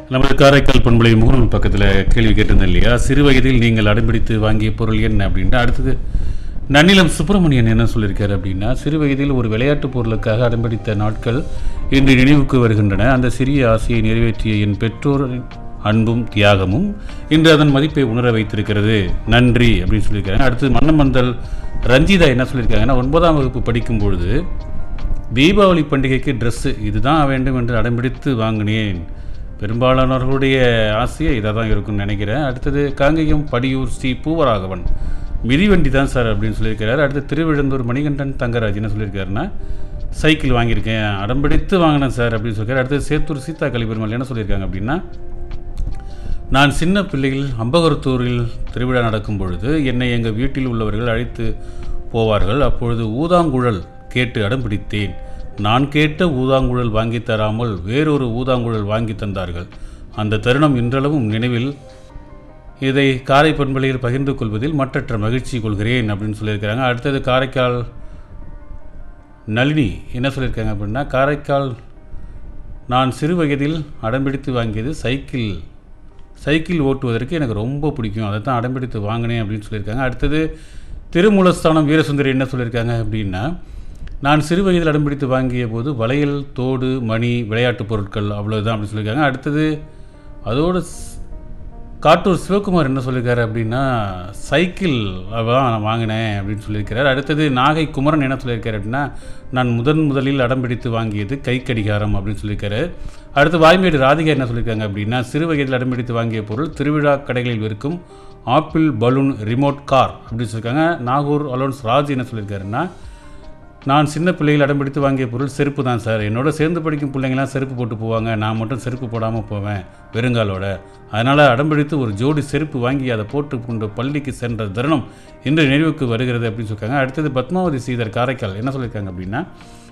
நமது காரைக்கால் பண்பலை முகநூல் பக்கத்தில் கேள்வி கேட்டிருந்தேன் இல்லையா சிறு வயதில் நீங்கள் அடம்பிடித்து வாங்கிய பொருள் என்ன அப்படின்னா அடுத்தது நன்னிலம் சுப்பிரமணியன் என்ன சொல்லியிருக்காரு அப்படின்னா சிறு வயதில் ஒரு விளையாட்டுப் பொருளுக்காக அடம்பிடித்த நாட்கள் இன்று நினைவுக்கு வருகின்றன அந்த சிறிய ஆசையை நிறைவேற்றிய என் பெற்றோரின் அன்பும் தியாகமும் இன்று அதன் மதிப்பை உணர வைத்திருக்கிறது நன்றி அப்படின்னு சொல்லியிருக்காங்க அடுத்து மன்னமந்தல் ரஞ்சிதா என்ன சொல்லியிருக்காங்கன்னா ஒன்பதாம் வகுப்பு படிக்கும் பொழுது தீபாவளி பண்டிகைக்கு ட்ரெஸ்ஸு இதுதான் வேண்டும் என்று அடம்பிடித்து வாங்கினேன் பெரும்பாலானவர்களுடைய ஆசையே இதாக தான் இருக்கும்னு நினைக்கிறேன் அடுத்தது காங்கேயம் படியூர் ஸ்ரீ பூவராகவன் மிதிவண்டி தான் சார் அப்படின்னு சொல்லியிருக்கிறார் அடுத்து திருவிழந்தூர் மணிகண்டன் தங்கராஜ் என்ன சொல்லியிருக்காருன்னா சைக்கிள் வாங்கியிருக்கேன் அடம்பிடித்து வாங்கினேன் சார் அப்படின்னு சொல்லியிருக்காரு அடுத்து சேத்தூர் சீதா கலிபெருமாள் என்ன சொல்லியிருக்காங்க அப்படின்னா நான் சின்ன பிள்ளைகள் அம்பகரத்தூரில் திருவிழா நடக்கும் பொழுது என்னை எங்கள் வீட்டில் உள்ளவர்கள் அழைத்து போவார்கள் அப்பொழுது ஊதாங்குழல் கேட்டு அடம் பிடித்தேன் நான் கேட்ட ஊதாங்குழல் வாங்கி தராமல் வேறொரு ஊதாங்குழல் வாங்கி தந்தார்கள் அந்த தருணம் இன்றளவும் நினைவில் இதை காரை பண்பலையில் பகிர்ந்து கொள்வதில் மற்றற்ற மகிழ்ச்சி கொள்கிறேன் அப்படின்னு சொல்லியிருக்கிறாங்க அடுத்தது காரைக்கால் நளினி என்ன சொல்லியிருக்காங்க அப்படின்னா காரைக்கால் நான் சிறு வயதில் அடம்பிடித்து வாங்கியது சைக்கிள் சைக்கிள் ஓட்டுவதற்கு எனக்கு ரொம்ப பிடிக்கும் அதை தான் அடம்பிடித்து வாங்கினேன் அப்படின்னு சொல்லியிருக்காங்க அடுத்தது திருமூலஸ்தானம் வீரசுந்தரி என்ன சொல்லியிருக்காங்க அப்படின்னா நான் சிறு வயதில் அடம்பிடித்து வாங்கிய போது வளையல் தோடு மணி விளையாட்டுப் பொருட்கள் அவ்வளோதான் அப்படின்னு சொல்லியிருக்காங்க அடுத்தது அதோடு ஸ்- காட்டூர் சிவகுமார் என்ன சொல்லியிருக்காரு அப்படின்னா சைக்கிள் தான் நான் வாங்கினேன் அப்படின்னு சொல்லியிருக்கிறார் அடுத்தது நாகை குமரன் என்ன சொல்லியிருக்காரு அப்படின்னா நான் முதன் முதலில் அடம் பிடித்து வாங்கியது கை கடிகாரம் அப்படின்னு சொல்லியிருக்காரு அடுத்து வாய்மேடு ராதிகா என்ன சொல்லியிருக்காங்க அப்படின்னா சிறு வயதில் அடம் பிடித்து வாங்கிய பொருள் திருவிழா கடைகளில் விற்கும் ஆப்பிள் பலூன் ரிமோட் கார் அப்படின்னு சொல்லியிருக்காங்க நாகூர் அலோன்ஸ் ராஜ் என்ன சொல்லியிருக்காருன்னா நான் சின்ன பிள்ளைகள் அடம்பிடித்து வாங்கிய பொருள் செருப்பு தான் சார் என்னோட சேர்ந்து படிக்கும் பிள்ளைங்களாம் செருப்பு போட்டு போவாங்க நான் மட்டும் செருப்பு போடாமல் போவேன் வெறுங்காலோட அதனால் அடம்பிடித்து ஒரு ஜோடி செருப்பு வாங்கி அதை போட்டு கொண்டு பள்ளிக்கு சென்ற தருணம் இன்று நினைவுக்கு வருகிறது அப்படின்னு சொல்லியிருக்காங்க அடுத்தது பத்மாவதி சீதர் காரைக்கால் என்ன சொல்லியிருக்காங்க அப்படின்னா